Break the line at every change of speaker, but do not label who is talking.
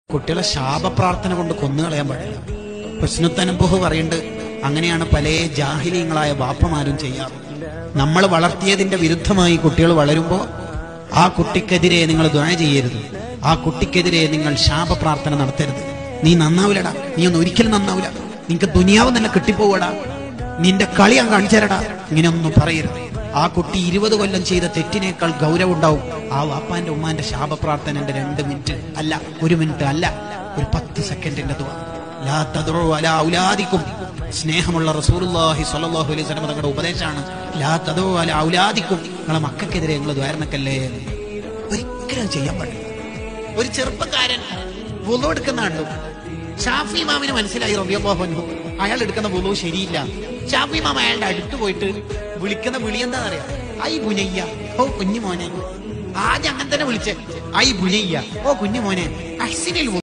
കുട്ടികളെ ശാപപ്രാർത്ഥന കൊണ്ട് കൊന്നുകളയാൻ പാടില്ല പ്രശ്നത്തനുഭവ പറയുന്നുണ്ട് അങ്ങനെയാണ് പല ജാഹിലീങ്ങളായ ബാപ്പമാരും ചെയ്യാറ് നമ്മൾ വളർത്തിയതിന്റെ വിരുദ്ധമായി കുട്ടികൾ വളരുമ്പോൾ ആ കുട്ടിക്കെതിരെ നിങ്ങൾ ദ്വയ ചെയ്യരുത് ആ കുട്ടിക്കെതിരെ നിങ്ങൾ ശാപപ്രാർത്ഥന നടത്തരുത് നീ നന്നാവില്ലടാ നീ ഒന്നും ഒരിക്കലും നന്നാവില്ല നിനക്ക് ദുനിയാവ് തന്നെ കിട്ടിപ്പോവടാ നിന്റെ കളി ഞാൻ കാണിച്ചരടാ ഇങ്ങനെയൊന്നും പറയരുത് ആ കുട്ടി ഇരുപത് കൊല്ലം ചെയ്ത തെറ്റിനേക്കാൾ ഗൗരവം ഉണ്ടാവും ആ വാപ്പാന്റെ ഉമ്മാന്റെ ശാപപ്രാർത്ഥനന്റെ രണ്ട് മിനിറ്റ് അല്ല ഒരു മിനിറ്റ് അല്ല ഒരു പത്ത് സെക്കൻഡിന്റെ ദുആ. ലാ തദ്ഉ അലാ ഔലാദിക്കും സ്നേഹമുള്ള റസൂലുള്ളാഹി സ്വല്ലല്ലാഹു അലൈഹി വസല്ലം തങ്ങളുടെ ഉപദേശമാണ് ലാ തദ്ഉ അലാ ഔലാദിക്കും നിങ്ങളെ മക്കൾക്കെതിരെ നിങ്ങൾ ദ്വാരണക്കല്ലേ ഒരിക്കലും ചെയ്യാൻ പാടില്ല ഒരു ചെറുപ്പക്കാരൻ വുളു എടുക്കുന്ന കണ്ടു ഷാഫി ഇമാമിന് മനസ്സിലായി റബിയല്ലാഹു അൻഹു അയാൾ എടുക്കുന്ന വുളു ശരിയില്ല ഷാഫി ഇമാം അയാളുടെ അടുത്ത് പോയിട്ട് വിളിക്കുന്ന വിളി എന്താണെന്നറിയാം ഐ ബുനയ്യ ഓ കുഞ്ഞു മോനെ ആദ്യം അങ്ങനെ തന്നെ വിളിച്ചേ ഐ ബുനയ്യ ഓ കുഞ്ഞു മോനെ അഹ്സിനിൽ